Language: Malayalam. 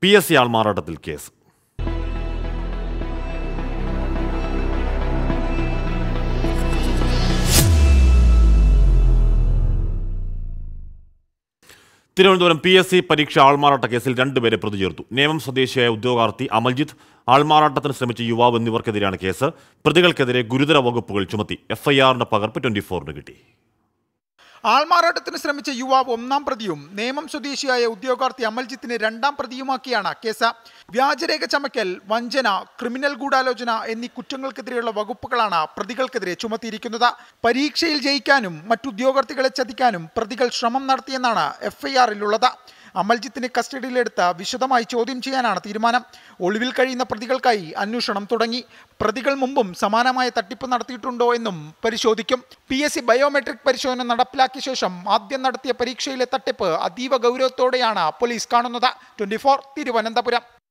പി എസ് സി ആൾമാറാട്ടത്തിൽ case Thiruvananthapuram P S C പരീക്ഷ ആൾമാറാട്ട കേസിൽ രണ്ടുപേരെ പ്രതി ചേർത്തു നേമം സ്വദേശിയായ ഉദ്യോഗാർത്ഥി അമൽജിത്ത് ആൾമാറാട്ടത്തിന് ശ്രമിച്ച യുവാവ് എന്നിവർക്കെതിരെയാണ് കേസ് പ്രതികൾക്കെതിരെ ഗുരുതര വകുപ്പുകൾ ചുമത്തി എഫ്ഐആറിന്റെ പകർപ്പ് ട്വന്റി ഫോറിന് കിട്ടി ആൾമാറാട്ടത്തിന് ശ്രമിച്ച യുവാവ് ഒന്നാം പ്രതിയും നേമം സ്വദേശിയായ ഉദ്യോഗാർത്ഥി അമൽജിത്തിനെ രണ്ടാം പ്രതിയുമാക്കിയാണ് കേസ് വ്യാജരേഖ ചമയ്ക്കൽ വഞ്ചന ക്രിമിനൽ ഗൂഢാലോചന എന്നീ കുറ്റങ്ങൾക്കെതിരെയുള്ള വകുപ്പുകളാണ് പ്രതികൾക്കെതിരെ ചുമത്തിയിരിക്കുന്നത് പരീക്ഷയിൽ ജയിക്കാനും മറ്റുദ്യോഗാർത്ഥികളെ ചതിക്കാനും പ്രതികൾ ശ്രമം നടത്തിയെന്നാണ് എഫ്ഐആറിലുള്ളത് അമൽജിത്തിനെ കസ്റ്റഡിയിലെടുത്ത് വിശദമായി ചോദ്യം ചെയ്യാനാണ് തീരുമാനം ഒളിവിൽ കഴിയുന്ന പ്രതികൾക്കായി അന്വേഷണം തുടങ്ങി പ്രതികൾ മുമ്പും സമാനമായ തട്ടിപ്പ് നടത്തിയിട്ടുണ്ടോ എന്നും പരിശോധിക്കും പി എസ് സി ബയോമെട്രിക് പരിശോധന നടപ്പിലാക്കിയ ശേഷം ആദ്യം നടത്തിയ പരീക്ഷയിലെ തട്ടിപ്പ് അതീവ ഗൗരവത്തോടെയാണ് പോലീസ് കാണുന്നത് ട്വന്റി തിരുവനന്തപുരം